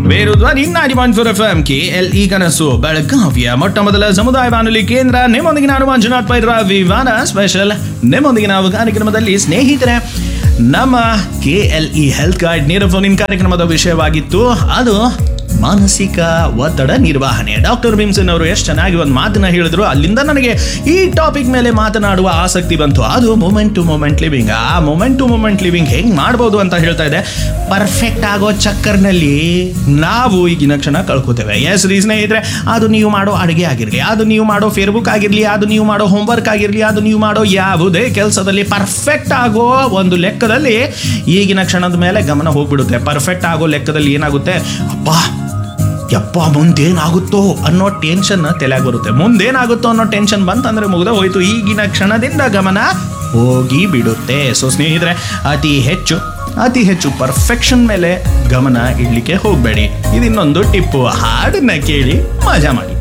ಬೇರುಧ್ವನಿ ನಾಡಿ point four F M K L E ಕನಸು ಬೆಳಗಾವಿಯ ಮೊಟ್ಟ ಮೊದಲ ಸಮುದಾಯ ಬಾನುಲಿ ಕೇಂದ್ರ ನಿಮ್ಮೊಂದಿಗೆ ನಾನು ಮಂಜುನಾಥ್ ಪೈರ ವಿವಾನ ಸ್ಪೆಷಲ್ ನಿಮ್ಮೊಂದಿಗೆ ನಾವು ಕಾರ್ಯಕ್ರಮದಲ್ಲಿ ಸ್ನೇಹಿತರೆ ನಮ್ಮ K L E health card ನೇರ ಫೋನಿನ್ ಕಾರ್ಯಕ್ರಮದ ವಿಷಯವಾಗಿತ್ತು ಅದು ಮಾನಸಿಕ ಒತ್ತಡ ನಿರ್ವಹಣೆ ಡಾಕ್ಟರ್ ಭೀಮ್ಸನ್ ಅವರು ಎಷ್ಟು ಚೆನ್ನಾಗಿ ಒಂದು ಮಾತನ್ನ ಹೇಳಿದ್ರು ಅಲ್ಲಿಂದ ನನಗೆ ಈ ಟಾಪಿಕ್ ಮೇಲೆ ಮಾತನಾಡುವ ಆಸಕ್ತಿ ಬಂತು ಅದು ಮೂಮೆಂಟ್ ಟು ಮೂಮೆಂಟ್ ಲಿವಿಂಗ್ ಆ ಮೂಮೆಂಟ್ ಟು ಮೂಮೆಂಟ್ ಲಿವಿಂಗ್ ಹೆಂಗ್ ಮಾಡ್ಬೋದು ಅಂತ ಹೇಳ್ತಾ ಇದೆ ಪರ್ಫೆಕ್ಟ್ ಆಗೋ ಚಕ್ಕರ್ನಲ್ಲಿ ನಾವು ಈಗಿನ ಕ್ಷಣ ಕಳ್ಕೊತೇವೆ ಎಸ್ ರೀ ಸ್ನೇಹಿತರೆ ಅದು ನೀವು ಮಾಡೋ ಅಡುಗೆ ಆಗಿರಲಿ ಅದು ನೀವು ಮಾಡೋ ಫೇಸ್ಬುಕ್ ಆಗಿರಲಿ ಅದು ನೀವು ಮಾಡೋ ಹೋಮ್ವರ್ಕ್ ಆಗಿರಲಿ ಅದು ನೀವು ಮಾಡೋ ಯಾವುದೇ ಕೆಲಸದಲ್ಲಿ ಪರ್ಫೆಕ್ಟ್ ಆಗೋ ಒಂದು ಲೆಕ್ಕದಲ್ಲಿ ಈಗಿನ ಕ್ಷಣದ ಮೇಲೆ ಗಮನ ಹೋಗ್ಬಿಡುತ್ತೆ ಪರ್ಫೆಕ್ಟ್ ಆಗೋ ಲೆಕ್ಕದಲ್ಲಿ ಏನಾಗುತ್ತೆ ಅಪ್ಪ ಯಪ್ಪ ಮುಂದೇನಾಗುತ್ತೋ ಅನ್ನೋ ಟೆನ್ಷನ್ ತಲೆಯಾಗಿ ಬರುತ್ತೆ ಮುಂದೇನಾಗುತ್ತೋ ಅನ್ನೋ ಟೆನ್ಷನ್ ಬಂತಂದ್ರೆ ಮುಗ್ದ ಹೋಯ್ತು ಈಗಿನ ಕ್ಷಣದಿಂದ ಗಮನ ಹೋಗಿ ಬಿಡುತ್ತೆ ಸೊ ಸ್ನೇಹಿತರೆ ಅತಿ ಹೆಚ್ಚು ಅತಿ ಹೆಚ್ಚು ಪರ್ಫೆಕ್ಷನ್ ಮೇಲೆ ಗಮನ ಇಡ್ಲಿಕ್ಕೆ ಹೋಗಬೇಡಿ ಇದು ಇನ್ನೊಂದು ಟಿಪ್ಪು ಹಾಡನ್ನ ಕೇಳಿ ಮಜಾ ಮಾಡಿ